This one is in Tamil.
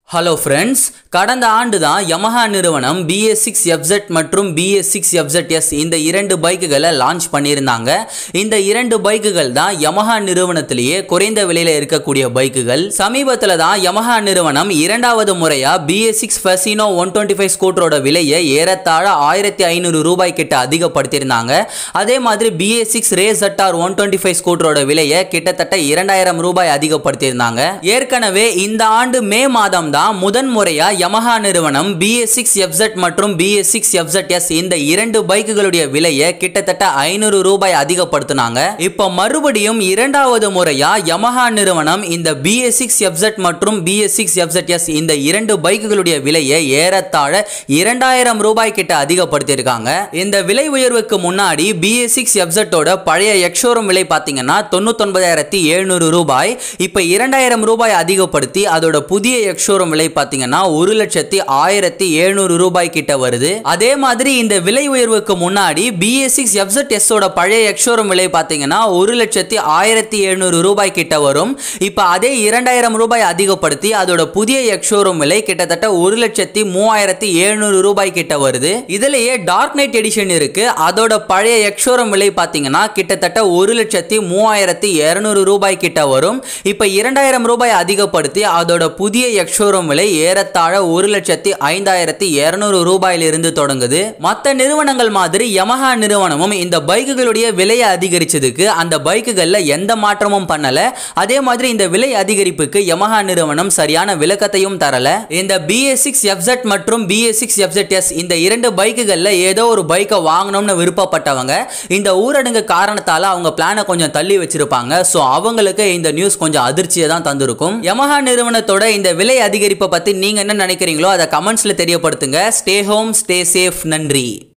ஹலோ ஃப்ரெண்ட்ஸ் கடந்த ஆண்டு தான் யமஹா நிறுவனம் பிஎஸ் சிக்ஸ் எஃப்செட் மற்றும் பிஎஸ் சிக்ஸ் எஃப்செட் எஸ் இந்த இரண்டு பைக்குகளை லான்ச் பண்ணியிருந்தாங்க இந்த இரண்டு பைக்குகள் தான் யமஹா நிறுவனத்திலேயே குறைந்த விலையில் இருக்கக்கூடிய பைக்குகள் சமீபத்தில் தான் யமஹா நிறுவனம் இரண்டாவது முறையாக BS six Fascino one twenty five ஸ்கூட்டரோட விலையை ஏறத்தாழ ஆயிரத்தி ஐநூறு ரூபாய் கிட்ட அதிகப்படுத்தியிருந்தாங்க அதே மாதிரி BS six Ray ZR one twenty five ஸ்கூட்டரோட விலையை கிட்டத்தட்ட இரண்டாயிரம் ரூபாய் அதிகப்படுத்தியிருந்தாங்க ஏற்கனவே இந்த ஆண்டு மே மாதம் தான் முதன் முறையா யமஹா நிறுவனம் பிஎஸ் சிக்ஸ் எஃப்செட் மற்றும் பிஎஸ் சிக்ஸ் எஃப்செட் எஸ் இந்த இரண்டு பைக்குகளுடைய விலையை கிட்டத்தட்ட ஐநூறு ரூபாய் அதிகப்படுத்தினாங்க இப்போ மறுபடியும் இரண்டாவது முறையா யமஹா நிறுவனம் இந்த பிஎஸ் சிக்ஸ் எஃப்செட் மற்றும் பிஎஸ் சிக்ஸ் எஃப்செட் எஸ் இந்த இரண்டு பைக்குகளுடைய விலையை ஏறத்தாழ இரண்டாயிரம் ரூபாய் கிட்ட அதிகப்படுத்தியிருக்காங்க இந்த விலை உயர்வுக்கு முன்னாடி பிஎஸ் சிக்ஸ் எஃப்செட்டோட பழைய எக்ஷோரூம் விலை பார்த்தீங்கன்னா தொண்ணூத்தொன்பதாயிரத்தி எழுநூறு ரூபாய் இப்போ இரண்டாயிரம் ரூபாய் அதிகப்படுத்தி அதோட புதிய எக்ஷோரூம் விலை பார்த்தீங்கன்னா ஒரு லட்சத்தி ஆயிரத்தி எழுநூறு ரூபாய் கிட்ட வருது அதே மாதிரி இந்த விலை உயர்வுக்கு முன்னாடி பிஎஸ் சிக்ஸ் எஃப்செட் எஸ்ஸோட பழைய எக்ஷோரூம் விலை பார்த்தீங்கன்னா ஒரு லட்சத்தி ஆயிரத்தி எழுநூறு ரூபாய் கிட்ட வரும் இப்போ அதே இரண்டாயிரம் ரூபாய் அதிகப்படுத்தி அதோட புதிய எக்ஷோரூம் விலை கிட்டத்தட்ட ஒரு லட்சத்தி மூவாயிரத்தி எழுநூறு ரூபாய் கிட்ட வருது இதுலயே டார்க் நைட் எடிஷன் இருக்கு அதோட பழைய எக்ஷோரூம் விலை பார்த்தீங்கன்னா கிட்டத்தட்ட ஒரு லட்சத்தி மூவாயிரத்தி இருநூறு ரூபாய் கிட்ட வரும் இப்போ இரண்டாயிரம் ரூபாய் அதிகப்படுத்தி அதோட புதிய எக்ஷோரூம் விலை ஏறத்தாழ ஒரு லட்சத்தி ஐந்தாயிரத்தி இருநூறு ரூபாயிலிருந்து தொடங்குது மற்ற நிறுவனங்கள் மாதிரி யமஹா நிறுவனமும் இந்த பைக்குகளுடைய விலையை அதிகரிச்சதுக்கு அந்த பைக்குகளில் எந்த மாற்றமும் பண்ணல அதே மாதிரி இந்த விலை அதிகரிப்புக்கு யமஹா நிறுவனம் சரியான விளக்கத்தையும் தரல இந்த பிஎஸ் சிக்ஸ் எஃப்செட் மற்றும் பிஎஸ் சிக்ஸ் எஃப்செட் எஸ் இந்த இரண்டு பைக்குகளில் ஏதோ ஒரு பைக்கை வாங்கணும்னு விருப்பப்பட்டவங்க இந்த ஊரடங்கு காரணத்தால அவங்க பிளானை கொஞ்சம் தள்ளி வச்சிருப்பாங்க ஸோ அவங்களுக்கு இந்த நியூஸ் கொஞ்சம் அதிர்ச்சியை தான் தந்திருக்கும் யமஹா நிறுவனத்தோட இந்த விலை அதிகரிப்பை பத்தி நீங்க என்ன நினைக்கிறீங்களோ அதை கமெண்ட்ஸ்ல தெரியப்படுத்துங்க ஸ்டே ஹோம் ஸ்டே சேஃப் நன்றி